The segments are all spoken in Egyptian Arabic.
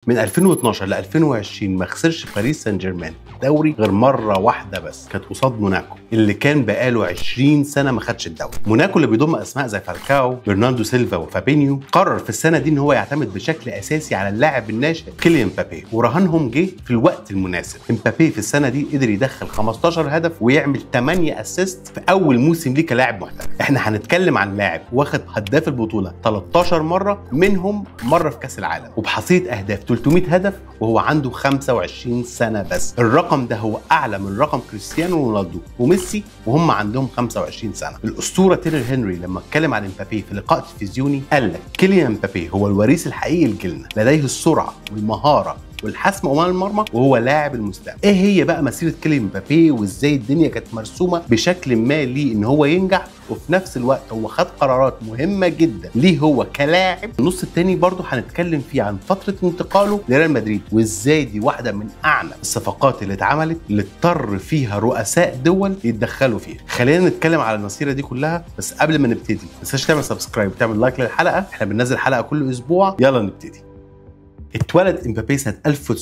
من 2012 ل 2020 ما خسرش باريس سان جيرمان دوري غير مره واحده بس كانت قصاد موناكو اللي كان بقاله 20 سنه ما خدش الدوري موناكو اللي بيضم اسماء زي فالكاو برناردو سيلفا وفابينيو قرر في السنه دي ان هو يعتمد بشكل اساسي على اللاعب الناشئ كيليان مبابي ورهانهم جه في الوقت المناسب مبابي في السنه دي قدر يدخل 15 هدف ويعمل 8 اسيست في اول موسم ليه كلاعب محترف احنا هنتكلم عن لاعب واخد هداف البطوله 13 مره منهم مره في كاس العالم وبحصيله اهداف 300 هدف وهو عنده 25 سنه بس الرقم ده هو اعلى من رقم كريستيانو رونالدو وميسي وهم عندهم 25 سنه الاسطوره تيري هنري لما اتكلم عن مبابي في لقاء تلفزيوني قال لك كيليان مبابي هو الوريث الحقيقي لجيلنا لديه السرعه والمهاره والحسم امام المرمى وهو لاعب المستقبل ايه هي بقى مسيره كيليان مبابي وازاي الدنيا كانت مرسومه بشكل ما ليه ان هو ينجح وفي نفس الوقت هو خد قرارات مهمه جدا ليه هو كلاعب النص الثاني برضه هنتكلم فيه عن فتره انتقاله لريال مدريد وازاي دي واحده من اعنف الصفقات اللي اتعملت اللي اضطر فيها رؤساء دول يتدخلوا فيها خلينا نتكلم على المسيره دي كلها بس قبل ما نبتدي ما تنساش تعمل سبسكرايب وتعمل لايك للحلقه احنا بننزل حلقه كل اسبوع يلا نبتدي اتولد امبابي سنه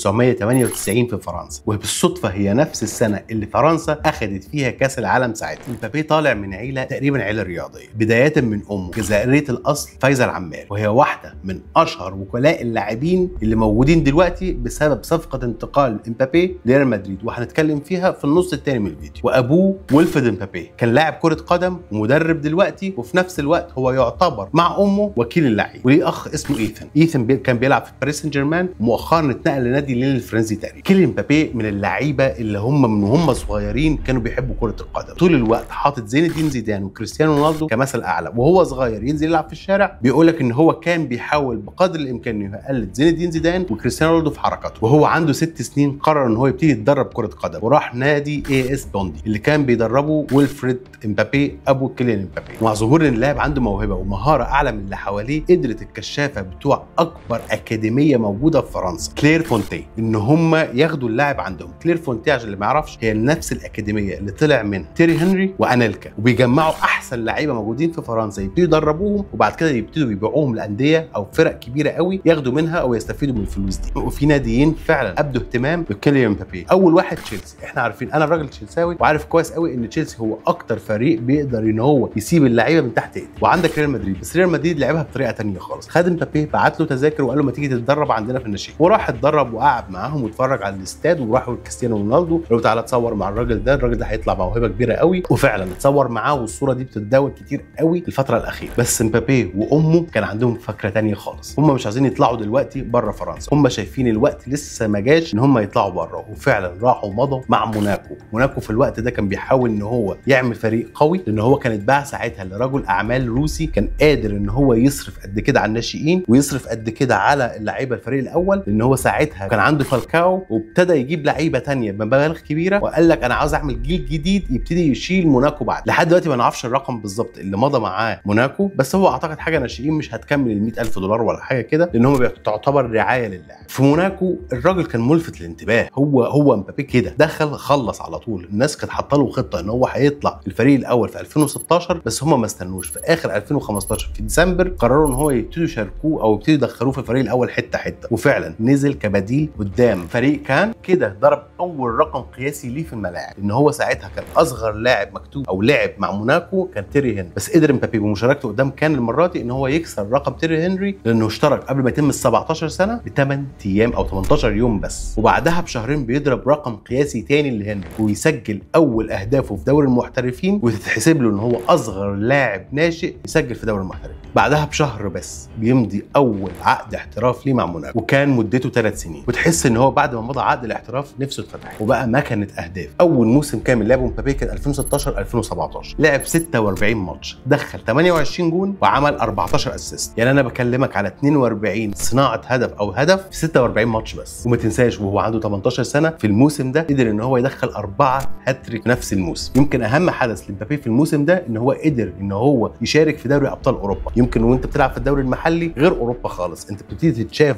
1998 في فرنسا وبالصدفه هي نفس السنه اللي فرنسا اخذت فيها كاس العالم ساعتها امبابي طالع من عيله تقريبا عيله رياضيه بدايه من امه جزائريه الاصل فايزه العماري وهي واحده من اشهر وكلاء اللاعبين اللي موجودين دلوقتي بسبب صفقه انتقال امبابي لريال مدريد وهنتكلم فيها في النص الثاني من الفيديو وابوه ويلفرد امبابي كان لاعب كره قدم ومدرب دلوقتي وفي نفس الوقت هو يعتبر مع امه وكيل اللعيب وليه اخ اسمه ايثن ايثن بي كان بيلعب في باريس سان جيرمان مؤخرا اتنقل لنادي ليل الفرنسي تقريبا كيليان مبابي من اللعيبه اللي هم من وهم صغيرين كانوا بيحبوا كره القدم طول الوقت حاطط زين الدين زيدان وكريستيانو رونالدو كمثل اعلى وهو صغير ينزل يلعب في الشارع بيقول لك ان هو كان بيحاول بقدر الامكان انه يقلد زين الدين زيدان وكريستيانو رونالدو في حركاته وهو عنده ست سنين قرر ان هو يبتدي يتدرب كره قدم وراح نادي اي اس بوندي اللي كان بيدربه ويلفريد امبابي ابو كيليان امبابي مع ظهور ان اللاعب عنده موهبه ومهاره اعلى من اللي حواليه قدرت الكشافه بتوع اكبر اكاديميه موجوده في فرنسا كلير فونتي ان هم ياخدوا اللاعب عندهم كلير فونتي عشان اللي ما يعرفش هي نفس الاكاديميه اللي طلع من تيري هنري وانيلكا وبيجمعوا احسن لعيبه موجودين في فرنسا يبتدوا يدربوهم وبعد كده يبتدوا يبيعوهم لانديه او فرق كبيره قوي ياخدوا منها او يستفيدوا من الفلوس دي وفي ناديين فعلا ابدوا اهتمام بكيليان مبابي اول واحد تشيلسي احنا عارفين انا راجل تشيلساوي وعارف كويس قوي ان تشيلسي هو اكتر فريق بيقدر ان هو يسيب اللعيبه من تحت ايده وعندك ريال مدريد بس ريال مدريد لعبها بطريقه ثانيه خالص خد مبابي بعت له تذاكر وقال له ما تيجي تتدرب عندنا في الناشئين وراح اتدرب وقعد معاهم واتفرج على الاستاد وراحوا كريستيانو رونالدو قالوا تعالى اتصور مع الراجل ده الراجل ده هيطلع موهبه كبيره قوي وفعلا اتصور معاه والصوره دي بتتداول كتير قوي الفتره الاخيره بس مبابي وامه كان عندهم فكره ثانيه خالص هم مش عايزين يطلعوا دلوقتي بره فرنسا هم شايفين الوقت لسه ما جاش ان هم يطلعوا بره وفعلا راحوا مضوا مع موناكو موناكو في الوقت ده كان بيحاول ان هو يعمل فريق قوي لان هو كان اتباع ساعتها لرجل اعمال روسي كان قادر ان هو يصرف قد كده على الناشئين ويصرف قد كده على اللعيبه الفريق الاول لان هو ساعتها كان عنده فالكاو وابتدى يجيب لعيبه تانية بمبالغ كبيره وقال لك انا عاوز اعمل جيل جديد يبتدي يشيل موناكو بعد لحد دلوقتي ما نعرفش الرقم بالظبط اللي مضى معاه موناكو بس هو اعتقد حاجه ناشئين مش هتكمل ال 100000 دولار ولا حاجه كده لان هم تعتبر رعايه للاعب في موناكو الراجل كان ملفت للانتباه هو هو مبابي كده دخل خلص على طول الناس كانت حاطه له خطه ان هو هيطلع الفريق الاول في 2016 بس هم ما استنوش في اخر 2015 في ديسمبر قرروا ان هو يبتدوا يشاركوه او يبتدوا يدخلوه في الفريق الاول حته حته وفعلا نزل كبديل قدام فريق كان كده ضرب اول رقم قياسي ليه في الملاعب ان هو ساعتها كان اصغر لاعب مكتوب او لعب مع موناكو كان تيري هنري بس قدر مبابي بمشاركته قدام كان المره دي ان هو يكسر رقم تيري هنري لانه اشترك قبل ما يتم ال 17 سنه ب 8 ايام او 18 يوم بس وبعدها بشهرين بيضرب رقم قياسي تاني لهنري ويسجل اول اهدافه في دوري المحترفين وتتحسب له ان هو اصغر لاعب ناشئ يسجل في دوري المحترفين بعدها بشهر بس بيمضي اول عقد احتراف ليه مع موناكو وكان مدته ثلاث سنين وتحس ان هو بعد ما مضى عقد الاحتراف نفسه اتفتح وبقى مكنه اهداف اول موسم كامل لعبه مبابي كان 2016 2017 لعب 46 ماتش دخل 28 جون وعمل 14 اسيست يعني انا بكلمك على 42 صناعه هدف او هدف في 46 ماتش بس وما تنساش وهو عنده 18 سنه في الموسم ده قدر ان هو يدخل اربعه هاتريك في نفس الموسم يمكن اهم حدث لمبابي في الموسم ده ان هو قدر ان هو يشارك في دوري ابطال اوروبا يمكن وانت بتلعب في الدوري المحلي غير اوروبا خالص انت بتبتدي تتشاف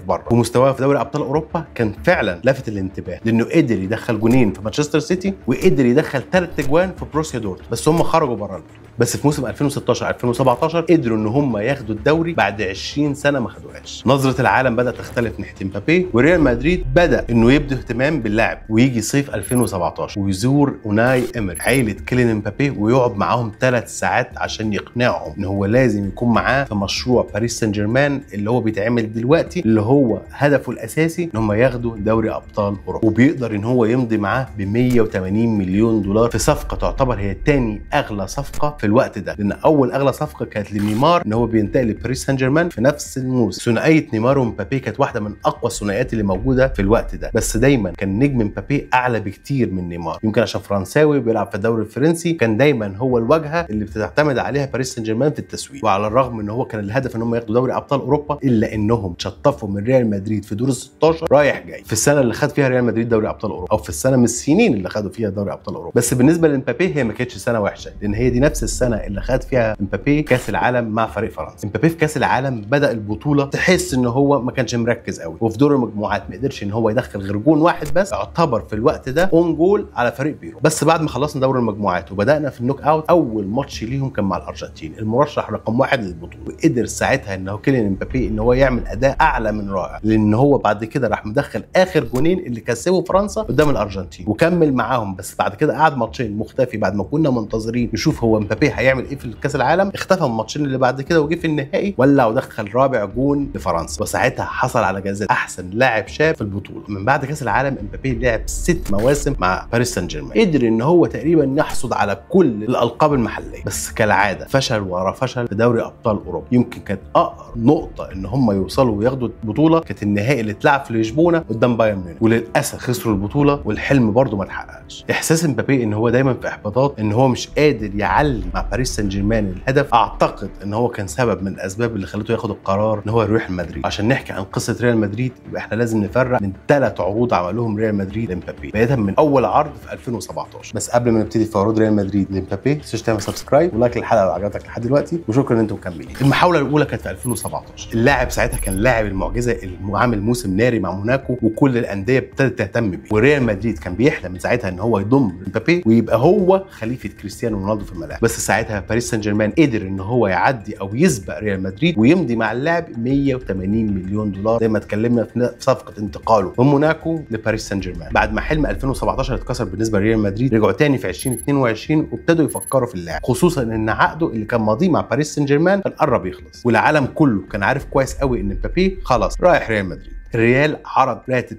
بره ومستواه في دوري ابطال اوروبا كان فعلا لافت الانتباه لانه قدر يدخل جونين في مانشستر سيتي وقدر يدخل ثلاث اجوان في بروسيا دورت بس هم خرجوا بره البطوله بس في موسم 2016 2017 قدروا ان هم ياخدوا الدوري بعد 20 سنه ما خدوهاش نظره العالم بدات تختلف ناحيه امبابي وريال مدريد بدا انه يبدو اهتمام باللاعب ويجي صيف 2017 ويزور اوناي امر عيله كيلين امبابي ويقعد معاهم ثلاث ساعات عشان يقنعهم ان هو لازم يكون معاه في مشروع باريس سان جيرمان اللي هو بيتعمل دلوقتي اللي هو هدفه الاساسي ان هم ياخدوا دوري ابطال اوروبا وبيقدر ان هو يمضي معاه ب 180 مليون دولار في صفقه تعتبر هي تاني اغلى صفقه في الوقت ده لان اول اغلى صفقه كانت لنيمار ان هو بينتقل لباريس سان جيرمان في نفس الموسم ثنائيه نيمار ومبابي كانت واحده من اقوى الثنائيات اللي موجوده في الوقت ده بس دايما كان نجم مبابي اعلى بكتير من نيمار يمكن عشان فرنساوي بيلعب في الدوري الفرنسي كان دايما هو الواجهه اللي بتعتمد عليها باريس سان جيرمان في التسويق وعلى الرغم ان هو كان الهدف ان هم ياخدوا دوري ابطال اوروبا الا انهم شطفوا من ريال مدريد في دور ال 16 رايح جاي في السنه اللي خد فيها ريال مدريد دوري ابطال اوروبا او في السنه من السنين اللي خدوا فيها دوري ابطال اوروبا بس بالنسبه لمبابي هي ما كانتش سنه وحشه لان هي دي نفس السنه اللي خد فيها امبابي كاس العالم مع فريق فرنسا امبابي في كاس العالم بدا البطوله تحس ان هو ما كانش مركز قوي وفي دور المجموعات ما قدرش ان هو يدخل غير جون واحد بس يعتبر في الوقت ده اون جول على فريق بيرو بس بعد ما خلصنا دور المجموعات وبدانا في النوك اوت اول ماتش ليهم كان مع الارجنتين المرشح رقم واحد للبطوله وقدر ساعتها ان هو كيليان امبابي ان هو يعمل اداء اعلى من رائع لان هو بعد كده راح مدخل اخر جونين اللي كسبوا فرنسا قدام الارجنتين وكمل معاهم بس بعد كده قعد ماتشين مختفي بعد ما كنا منتظرين نشوف هو امبابي هيعمل ايه في كاس العالم اختفى الماتشين اللي بعد كده وجه في النهائي ولع ودخل رابع جون لفرنسا وساعتها حصل على جائزه احسن لاعب شاب في البطوله من بعد كاس العالم امبابي لعب ست مواسم مع باريس سان جيرمان قدر ان هو تقريبا يحصد على كل الالقاب المحليه بس كالعاده فشل ورا فشل في دوري ابطال اوروبا يمكن كانت اقرب نقطه ان هم يوصلوا وياخدوا البطوله كانت النهائي اللي اتلعب في لشبونه قدام بايرن ميونخ وللاسف خسروا البطوله والحلم برضه ما اتحققش احساس امبابي ان هو دايما في احباطات ان هو مش قادر يعلي مع باريس سان جيرمان الهدف اعتقد ان هو كان سبب من الاسباب اللي خلته ياخد القرار ان هو يروح مدريد عشان نحكي عن قصه ريال مدريد يبقى احنا لازم نفرق من ثلاث عروض عملوهم ريال مدريد لمبابي بدايه من اول عرض في 2017 بس قبل ما نبتدي في عروض ريال مدريد لمبابي ما تنساش تعمل سبسكرايب ولايك للحلقه لو عجبتك لحد دلوقتي وشكرا ان انتم مكملين المحاوله الاولى كانت في 2017 اللاعب ساعتها كان لاعب المعجزه اللي عامل موسم ناري مع موناكو وكل الانديه ابتدت تهتم بيه وريال مدريد كان بيحلم ساعتها ان هو يضم مبابي ويبقى هو خليفه كريستيانو رونالدو في الملاعب بس ساعتها باريس سان جيرمان قدر ان هو يعدي او يسبق ريال مدريد ويمضي مع اللاعب 180 مليون دولار زي ما اتكلمنا في صفقه انتقاله من موناكو لباريس سان جيرمان بعد ما حلم 2017 اتكسر بالنسبه لريال مدريد رجعوا تاني في 2022 وابتدوا يفكروا في اللاعب خصوصا ان عقده اللي كان ماضيه مع باريس سان جيرمان كان قرب يخلص والعالم كله كان عارف كويس قوي ان مبابي خلاص رايح ريال مدريد الريال عرض راتب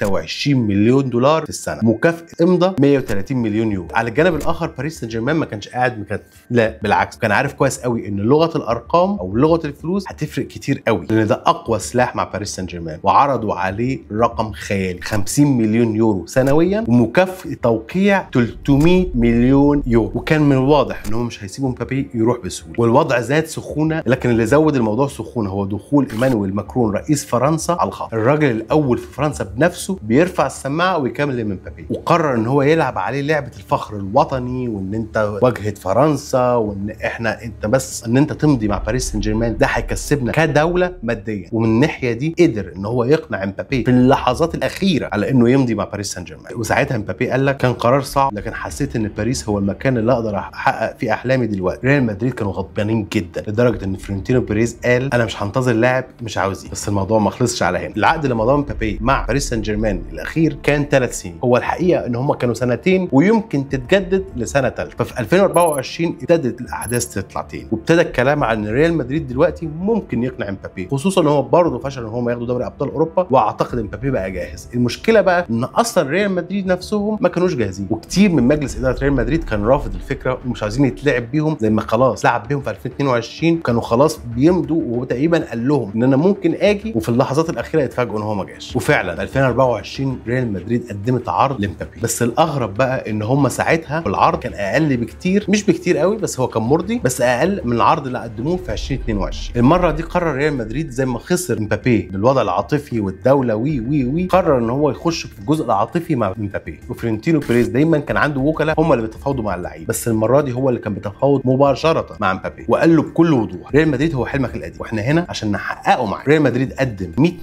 26 مليون دولار في السنه مكافاه امضى 130 مليون يورو على الجانب الاخر باريس سان جيرمان ما كانش قاعد مكتف لا بالعكس كان عارف كويس قوي ان لغه الارقام او لغه الفلوس هتفرق كتير قوي لان ده اقوى سلاح مع باريس سان جيرمان وعرضوا عليه رقم خيالي 50 مليون يورو سنويا ومكافاه توقيع 300 مليون يورو وكان من الواضح ان هم مش هيسيبوا مبابي يروح بسهوله والوضع زاد سخونه لكن اللي زود الموضوع سخونه هو دخول ايمانويل ماكرون رئيس فرنسا على الخط الراجل الاول في فرنسا بنفسه بيرفع السماعه ويكمل لمبابي وقرر ان هو يلعب عليه لعبه الفخر الوطني وان انت واجهه فرنسا وان احنا انت بس ان انت تمضي مع باريس سان جيرمان ده هيكسبنا كدوله ماديا ومن الناحيه دي قدر ان هو يقنع مبابي في اللحظات الاخيره على انه يمضي مع باريس سان جيرمان وساعتها مبابي قال لك كان قرار صعب لكن حسيت ان باريس هو المكان اللي اقدر احقق فيه احلامي دلوقتي ريال مدريد كانوا غضبانين جدا لدرجه ان فرنتينو بيريز قال انا مش هنتظر لاعب مش عاوزيه بس الموضوع ما خلصش على هنا العقد اللي مضاه مبابي مع باريس سان جيرمان الاخير كان ثلاث سنين هو الحقيقه ان هم كانوا سنتين ويمكن تتجدد لسنه ثالثه ففي 2024 ابتدت الاحداث تطلع تاني وابتدى الكلام عن ريال مدريد دلوقتي ممكن يقنع مبابي خصوصا ان هو برضه فشل ان هم ياخدوا دوري ابطال اوروبا واعتقد مبابي بقى جاهز المشكله بقى ان اصلا ريال مدريد نفسهم ما كانوش جاهزين وكتير من مجلس اداره ريال مدريد كان رافض الفكره ومش عايزين يتلعب بيهم زي ما خلاص لعب بيهم في 2022 كانوا خلاص بيمضوا وهو تقريبا قال لهم ان انا ممكن اجي وفي اللحظات الاخيره يتفاجئوا ان هو ما جاش وفعلا 2024 ريال مدريد قدمت عرض لمبابي بس الاغرب بقى ان هم ساعتها العرض كان اقل بكتير مش بكتير قوي بس هو كان مرضي بس اقل من العرض اللي قدموه في 2022 المره دي قرر ريال مدريد زي ما خسر مبابي بالوضع العاطفي والدوله وي وي وي قرر ان هو يخش في الجزء العاطفي مع مبابي وفرنتينو بيريز دايما كان عنده وكلاء هم اللي بيتفاوضوا مع اللعيب بس المره دي هو اللي كان بيتفاوض مباشره مع مبابي وقال له بكل وضوح ريال مدريد هو حلمك القديم واحنا هنا عشان نحققه معاك ريال مدريد قدم 100 مليون دولار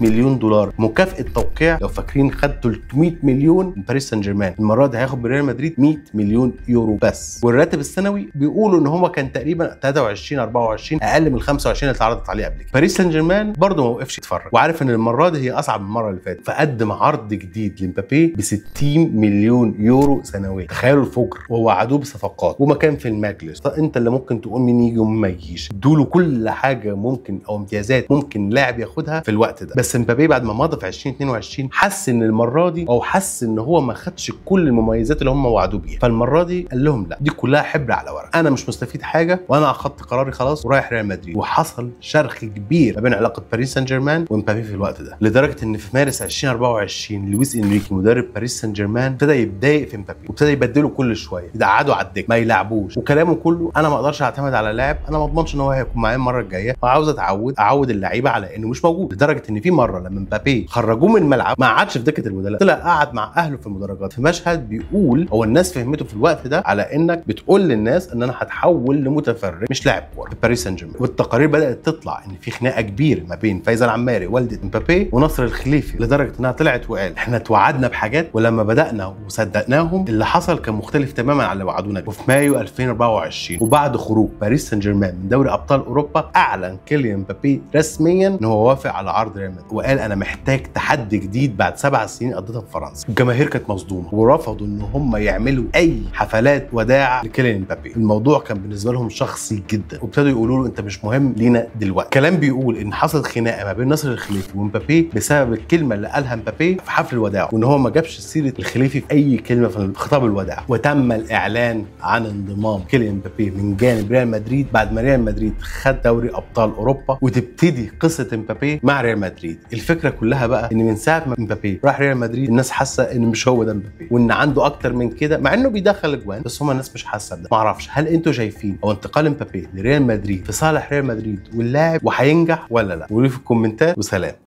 دولار مكافاه توقيع لو فاكرين خد 300 مليون من باريس سان جيرمان المره دي هياخد من ريال مدريد 100 مليون يورو بس والراتب السنوي بيقولوا ان هو كان تقريبا 23 24 اقل من ال 25 اللي اتعرضت عليه قبل كده باريس سان جيرمان برضه ما وقفش يتفرج وعارف ان المره دي هي اصعب من المره اللي فاتت فقدم عرض جديد لمبابي ب 60 مليون يورو سنويا تخيلوا الفجر ووعدوه بصفقات ومكان في المجلس طب انت اللي ممكن تقول مين يجي ومين ما يجيش ادوا كل حاجه ممكن او امتيازات ممكن لاعب ياخدها في الوقت ده بس مبابي بعد ما مضى في 2022 حس ان المره دي او حس ان هو ما خدش كل المميزات اللي هم وعدوه بيها فالمره دي قال لهم لا دي كلها حبر على ورق انا مش مستفيد حاجه وانا اخدت قراري خلاص ورايح ريال مدريد وحصل شرخ كبير ما بين علاقه باريس سان جيرمان ومبابي في الوقت ده لدرجه ان في مارس 2024 لويس انريكي مدرب باريس سان جيرمان ابتدى يتضايق في مبابي وابتدى يبدله كل شويه يقعدوا على الدكه ما يلعبوش وكلامه كله انا ما اقدرش اعتمد على لاعب انا ما اضمنش ان هو هيكون معايا المره الجايه وعاوز اتعود اعود اللعيبه على انه مش موجود لدرجه ان في مره لما مبابي خرجوه من الملعب ما قعدش في دكه البدلاء طلع قعد مع اهله في المدرجات في مشهد بيقول هو الناس فهمته في الوقت ده على انك بتقول للناس ان انا هتحول لمتفرج مش لاعب كوره في باريس سان جيرمان والتقارير بدات تطلع ان في خناقه كبيره ما بين فايزه العماري والده مبابي ونصر الخليفي لدرجه انها طلعت وقال احنا اتوعدنا بحاجات ولما بدانا وصدقناهم اللي حصل كان مختلف تماما عن اللي وعدونا بيه وفي مايو 2024 وبعد خروج باريس سان جيرمان من دوري ابطال اوروبا اعلن كيليان مبابي رسميا ان هو وافق على عرض ريال مدريد وقال انا محتاج تحدي جديد بعد سبع سنين قضيتها في فرنسا الجماهير كانت مصدومه ورفضوا ان هم يعملوا اي حفلات وداع لكيليان مبابي الموضوع كان بالنسبه لهم شخصي جدا وابتدوا يقولوا له انت مش مهم لينا دلوقتي كلام بيقول ان حصلت خناقه ما بين نصر الخليفي ومبابي بسبب الكلمه اللي قالها مبابي في حفل الوداع وان هو ما جابش سيره الخليفي في اي كلمه في خطاب الوداع وتم الاعلان عن انضمام كيليان مبابي من جانب ريال مدريد بعد ما ريال مدريد خد دوري ابطال اوروبا وتبتدي قصه مبابي مع ريال مدريد الفكره كلها بقى ان من ساعه ما مبابي راح ريال مدريد الناس حاسه ان مش هو ده مبابي وان عنده اكتر من كده مع انه بيدخل اجوان بس هم الناس مش حاسه بده ما اعرفش هل انتوا شايفين او انتقال مبابي لريال مدريد في صالح ريال مدريد واللاعب وهينجح ولا لا قولوا لي في الكومنتات وسلام